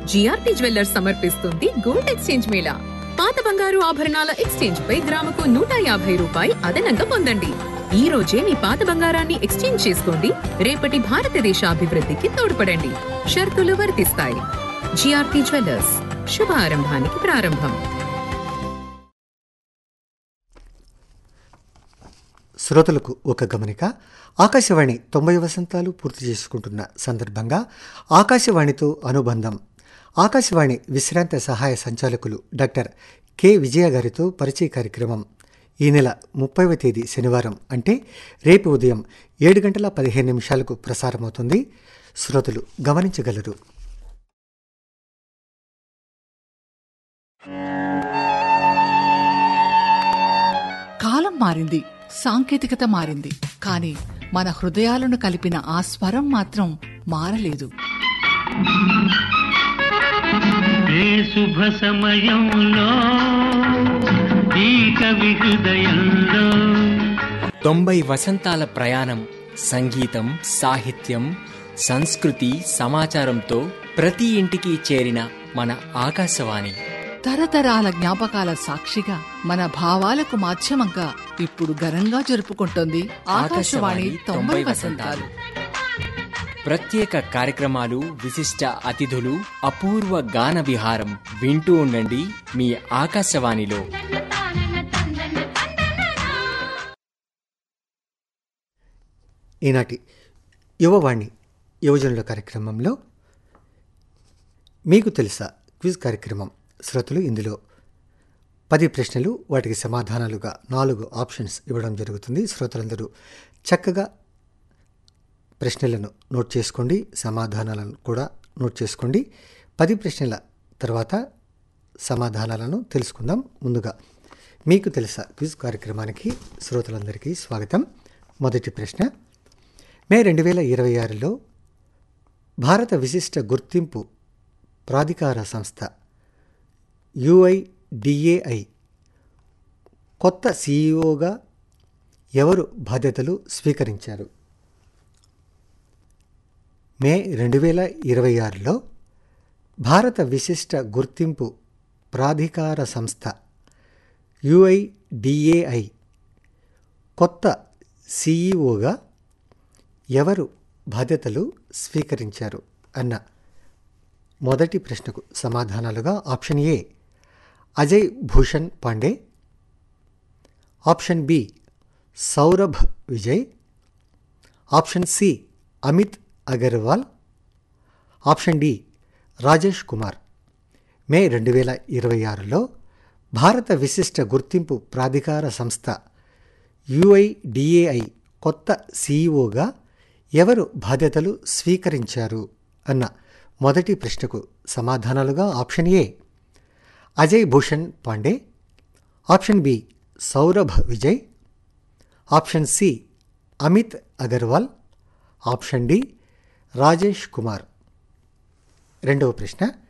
GRP jewellers సమర్పిస్తుంది gold exchange mela పాత బంగారు ఆభరణాల ఎక్స్చేంజ్ పై గ్రాముకు నూట యాభై రూపాయి అదనంగా పొందండి ఈ రోజే మీ పాత బంగారాన్ని ఎక్స్చేంజ్ చేసుకోండి రేపటి భారతదేశ అభివృద్ధికి తోడ్పడండి షరతులు వర్తిస్తాయి జిఆర్పి జ్యువెల్లర్స్ శుభ ఆరంభానికి ప్రారంభం శ్రోతలకు ఒక గమనిక ఆకాశవాణి తొంభై వసంతాలు పూర్తి చేసుకుంటున్న సందర్భంగా ఆకాశవాణితో అనుబంధం ఆకాశవాణి విశ్రాంత సహాయ సంచాలకులు డాక్టర్ కె విజయ గారితో పరిచయ కార్యక్రమం ఈ నెల ముప్పైవ తేదీ శనివారం అంటే రేపు ఉదయం ఏడు గంటల పదిహేను నిమిషాలకు ప్రసారమవుతుంది శ్రోతలు గమనించగలరు కాలం మారింది సాంకేతికత మారింది కానీ మన హృదయాలను కలిపిన ఆ స్వరం మాత్రం మారలేదు ఏ శుభ సమయంలో ఈ కవి హృదయంలో తొంభై వసంతాల ప్రయాణం సంగీతం సాహిత్యం సంస్కృతి సమాచారంతో ప్రతి ఇంటికి చేరిన మన ఆకాశవాణి తరతరాల జ్ఞాపకాల సాక్షిగా మన భావాలకు మాధ్యమంగా ఇప్పుడు ఘనంగా జరుపుకుంటోంది ఆకాశవాణి తొంభై వసంతాలు ప్రత్యేక కార్యక్రమాలు విశిష్ట అతిథులు అపూర్వ గాన విహారం వింటూ ఉండండి మీ ఆకాశవాణిలో ఈనాటి యువవాణి యువజనుల కార్యక్రమంలో మీకు తెలుసా క్విజ్ కార్యక్రమం శ్రోతలు ఇందులో పది ప్రశ్నలు వాటికి సమాధానాలుగా నాలుగు ఆప్షన్స్ ఇవ్వడం జరుగుతుంది శ్రోతలందరూ చక్కగా ప్రశ్నలను నోట్ చేసుకోండి సమాధానాలను కూడా నోట్ చేసుకోండి పది ప్రశ్నల తర్వాత సమాధానాలను తెలుసుకుందాం ముందుగా మీకు తెలుసా క్విజ్ కార్యక్రమానికి శ్రోతలందరికీ స్వాగతం మొదటి ప్రశ్న మే రెండు వేల ఇరవై ఆరులో భారత విశిష్ట గుర్తింపు ప్రాధికార సంస్థ యుఐడిఏఐ కొత్త సీఈఓగా ఎవరు బాధ్యతలు స్వీకరించారు మే రెండు వేల ఇరవై ఆరులో భారత విశిష్ట గుర్తింపు ప్రాధికార సంస్థ యుఐడిఏఐ కొత్త సీఈఓగా ఎవరు బాధ్యతలు స్వీకరించారు అన్న మొదటి ప్రశ్నకు సమాధానాలుగా option A Ajay Bhushan Pandey option B Saurabh Vijay option C Amit Agarwal option D Rajesh Kumar May రెండు వేల ఇరవై ఆరులో భారత విశిష్ట గుర్తింపు ప్రాధికార సంస్థ యుఐడిఏఐ కొత్త సీఈఓగా ఎవరు బాధ్యతలు స్వీకరించారు అన్న మొదటి ప్రశ్నకు సమాధానాలుగా option A Ajay Bhushan Pandey option B Saurabh Vijay option C Amit Agarwal option D Rajesh Kumar రెండవ ప్రశ్న